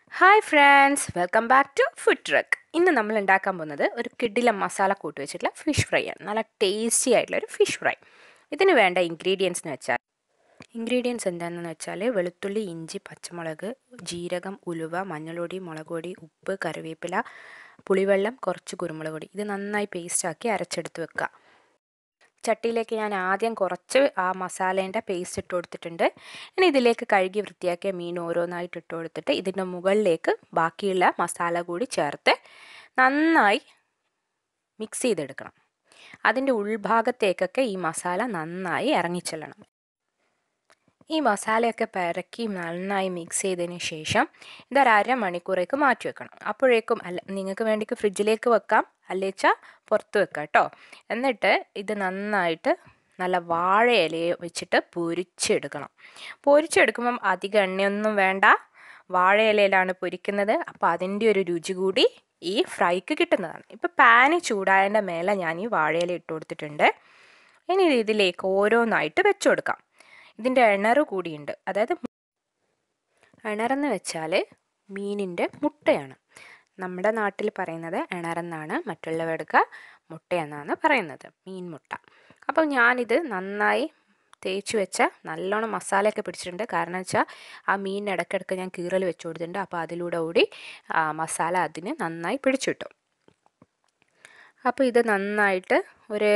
hi friends welcome back to food truck ഇന്ന് നമ്മൾ ഉണ്ടാക്കാൻ പോകുന്നത് ഒരു കിഡില മസാല കൂട്ടി വെച്ചിട്ടുള്ള ഫിഷ് ഫ്രൈ ആണ് നല്ല ടേസ്റ്റി ആയിട്ടുള്ള ഒരു ഫിഷ് ഫ്രൈ ഇതിന് വേണ്ട ഇൻഗ്രീഡിയൻസ് എന്ന് വെച്ചാൽ ഇൻഗ്രീഡിയൻസ് എന്താണെന്ന് വെച്ചാൽ വെളുത്തുള്ളി ഇഞ്ചി പച്ചമുളക് ജീരകം ഉലുവ മഞ്ഞൾപ്പൊടി മുളക് പൊടി ഉപ്പ് കറിവേപ്പില പുളിവെള്ളം കുറച്ച് കുരുമുളക് പൊടി ഇത് നന്നായി പേസ്റ്റാക്കി അരച്ചെടുത്ത് വെക്കുക ചട്ടിയിലേക്ക് ഞാൻ ആദ്യം കുറച്ച് ആ മസാലേൻ്റെ പേസ്റ്റ് ഇട്ട് കൊടുത്തിട്ടുണ്ട് ഇനി ഇതിലേക്ക് കഴുകി വൃത്തിയാക്കിയ മീൻ ഓരോന്നായിട്ട് ഇട്ട് കൊടുത്തിട്ട് ഇതിൻ്റെ മുകളിലേക്ക് ബാക്കിയുള്ള മസാല കൂടി ചേർത്ത് നന്നായി മിക്സ് ചെയ്തെടുക്കണം അതിൻ്റെ ഉൾഭാഗത്തേക്കൊക്കെ ഈ മസാല നന്നായി ഇറങ്ങിച്ചെല്ലണം ഈ മസാലയൊക്കെ പെരക്കി നന്നായി മിക്സ് ചെയ്തതിന് ശേഷം ഇതൊരു അരമണിക്കൂറേക്ക് മാറ്റി വെക്കണം അപ്പോഴേക്കും അല്ല നിങ്ങൾക്ക് വേണ്ടിക്ക് ഫ്രിഡ്ജിലേക്ക് വെക്കാം അല്ലേച്ചാൽ പുറത്ത് വെക്കാം കേട്ടോ എന്നിട്ട് ഇത് നന്നായിട്ട് നല്ല വാഴ ഇലയെ വെച്ചിട്ട് പൊരിച്ചെടുക്കണം പൊരിച്ചെടുക്കുമ്പം അധികം എണ്ണയൊന്നും വേണ്ട വാഴ ഇലയിലാണ് പൊരിക്കുന്നത് അപ്പോൾ അതിൻ്റെ ഒരു രുചി കൂടി ഈ ഫ്രൈക്ക് കിട്ടുന്നതാണ് ഇപ്പോൾ പാന് ചൂടായതിൻ്റെ മേലെ ഞാൻ ഈ വാഴയില ഇട്ട് കൊടുത്തിട്ടുണ്ട് ഇനി ഇതിലേക്ക് ഓരോന്നായിട്ട് വെച്ചു കൊടുക്കാം ഇതിൻ്റെ എണറ് കൂടിയുണ്ട് അതായത് എണറെന്ന് വെച്ചാൽ മീനിൻ്റെ മുട്ടയാണ് നമ്മുടെ നാട്ടിൽ പറയുന്നത് എണറെന്നാണ് മറ്റുള്ളവർക്ക് മുട്ടയെന്നാണ് പറയുന്നത് മീൻ മുട്ട അപ്പോൾ ഞാനിത് നന്നായി തേച്ച് വെച്ച നല്ലോണം മസാലയൊക്കെ പിടിച്ചിട്ടുണ്ട് കാരണം വെച്ചാൽ ആ മീൻ ഇടയ്ക്കിടയ്ക്ക് ഞാൻ കീറൽ വെച്ച് കൊടുത്തിട്ടുണ്ട് അപ്പോൾ അതിലൂടെ കൂടി മസാല അതിന് നന്നായി പിടിച്ചിട്ടു അപ്പോൾ ഇത് നന്നായിട്ട് ഒരു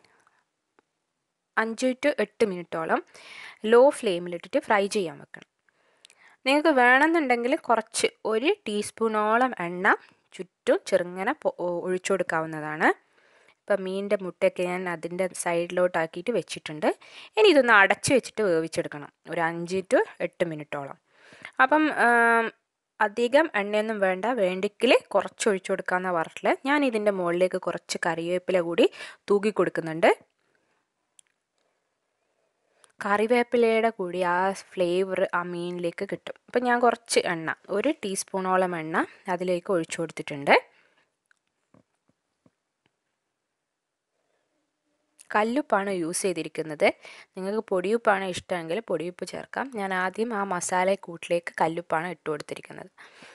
അഞ്ച് ടു എട്ട് മിനിറ്റോളം ലോ ഫ്ലെയിമിലിട്ടിട്ട് ഫ്രൈ ചെയ്യാൻ വെക്കണം നിങ്ങൾക്ക് വേണമെന്നുണ്ടെങ്കിൽ കുറച്ച് ഒരു ടീസ്പൂണോളം എണ്ണ ചുറ്റും ചെറുങ്ങനെ ഒഴിച്ചു കൊടുക്കാവുന്നതാണ് ഇപ്പം മീനിൻ്റെ മുട്ടയൊക്കെ ഞാൻ അതിൻ്റെ സൈഡിലോട്ടാക്കിയിട്ട് വെച്ചിട്ടുണ്ട് ഇനി ഇതൊന്ന് അടച്ച് വെച്ചിട്ട് വേവിച്ചെടുക്കണം ഒരു അഞ്ച് ടു എട്ട് മിനിറ്റോളം അപ്പം അധികം എണ്ണയൊന്നും വേണ്ട വേണ്ടെങ്കിൽ കുറച്ച് ഒഴിച്ചു കൊടുക്കാമെന്ന പറഞ്ഞിട്ട് ഞാൻ ഇതിൻ്റെ മുകളിലേക്ക് കുറച്ച് കറിവേപ്പില കൂടി തൂക്കി കൊടുക്കുന്നുണ്ട് കറിവേപ്പിലയുടെ കൂടി ആ ഫ്ലേവർ ആ മീനിലേക്ക് കിട്ടും അപ്പം ഞാൻ കുറച്ച് എണ്ണ ഒരു ടീസ്പൂണോളം എണ്ണ അതിലേക്ക് ഒഴിച്ചു കൊടുത്തിട്ടുണ്ട് കല്ലുപ്പാണ് യൂസ് ചെയ്തിരിക്കുന്നത് നിങ്ങൾക്ക് പൊടിയുപ്പാണ് ഇഷ്ടമെങ്കിൽ പൊടിയുപ്പ് ചേർക്കാം ഞാൻ ആദ്യം ആ മസാല കൂട്ടിലേക്ക് കല്ലുപ്പാണ് ഇട്ട് കൊടുത്തിരിക്കുന്നത്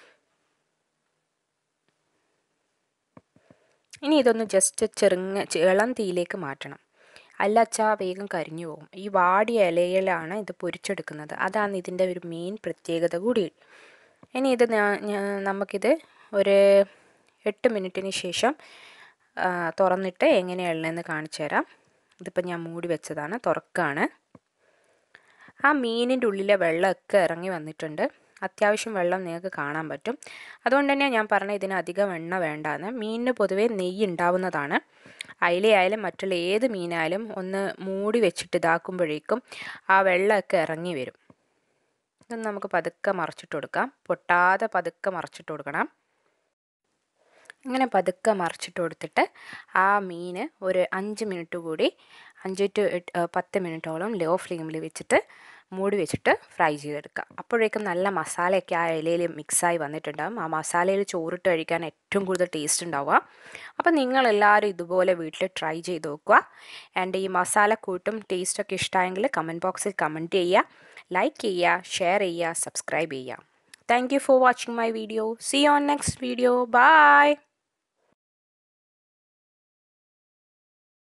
ഇനി ഇതൊന്ന് ജസ്റ്റ് ചെറുങ്ങ ഇളം തീയിലേക്ക് മാറ്റണം അല്ലച്ചാ വേഗം കരിഞ്ഞു പോകും ഈ വാടിയ ഇലയിലാണ് ഇത് പൊരിച്ചെടുക്കുന്നത് അതാണ് ഇതിൻ്റെ ഒരു മെയിൻ പ്രത്യേകത കൂടി ഇനി ഇത് നമുക്കിത് ഒരു എട്ട് മിനിറ്റിന് ശേഷം തുറന്നിട്ട് എങ്ങനെയുള്ളതെന്ന് കാണിച്ചു തരാം ഇതിപ്പോൾ ഞാൻ മൂടി വെച്ചതാണ് തുറക്കാണ് ആ മീനിൻ്റെ ഉള്ളിലെ വെള്ളമൊക്കെ ഇറങ്ങി വന്നിട്ടുണ്ട് അത്യാവശ്യം വെള്ളം നിങ്ങൾക്ക് കാണാൻ പറ്റും അതുകൊണ്ട് തന്നെ ഞാൻ പറഞ്ഞ ഇതിന് അധികം എണ്ണ വേണ്ടാന്ന് മീനിന് പൊതുവേ നെയ്യ് ഉണ്ടാവുന്നതാണ് അയിലയായാലും മറ്റുള്ള ഏത് മീനായാലും ഒന്ന് മൂടി വെച്ചിട്ട് ഇതാക്കുമ്പോഴേക്കും ആ വെള്ളമൊക്കെ ഇറങ്ങി വരും ഇതൊന്ന് നമുക്ക് പതുക്കെ മറച്ചിട്ട് കൊടുക്കാം പൊട്ടാതെ പതുക്കെ മറച്ചിട്ട് കൊടുക്കണം ഇങ്ങനെ പതുക്കെ മറിച്ചിട്ട് കൊടുത്തിട്ട് ആ മീൻ ഒരു അഞ്ച് മിനിറ്റ് കൂടി അഞ്ച് ടു പത്ത് മിനിറ്റോളം ലോ ഫ്ലെയിമിൽ വെച്ചിട്ട് മൂടി വെച്ചിട്ട് ഫ്രൈ ചെയ്തെടുക്കുക അപ്പോഴേക്കും നല്ല മസാലയൊക്കെ ആ ഇലയിൽ മിക്സായി വന്നിട്ടുണ്ടാകും ആ മസാലയിൽ ചോറിട്ട് കഴിക്കാൻ ഏറ്റവും കൂടുതൽ ടേസ്റ്റ് ഉണ്ടാവുക അപ്പോൾ നിങ്ങളെല്ലാവരും ഇതുപോലെ വീട്ടിൽ ട്രൈ ചെയ്ത് നോക്കുക ആൻഡ് ഈ മസാലക്കൂട്ടും ടേസ്റ്റൊക്കെ ഇഷ്ടമായെങ്കിൽ കമൻറ്റ് ബോക്സിൽ കമൻറ്റ് ചെയ്യുക ലൈക്ക് ചെയ്യുക ഷെയർ ചെയ്യുക സബ്സ്ക്രൈബ് ചെയ്യുക thank you for watching my video see on next video by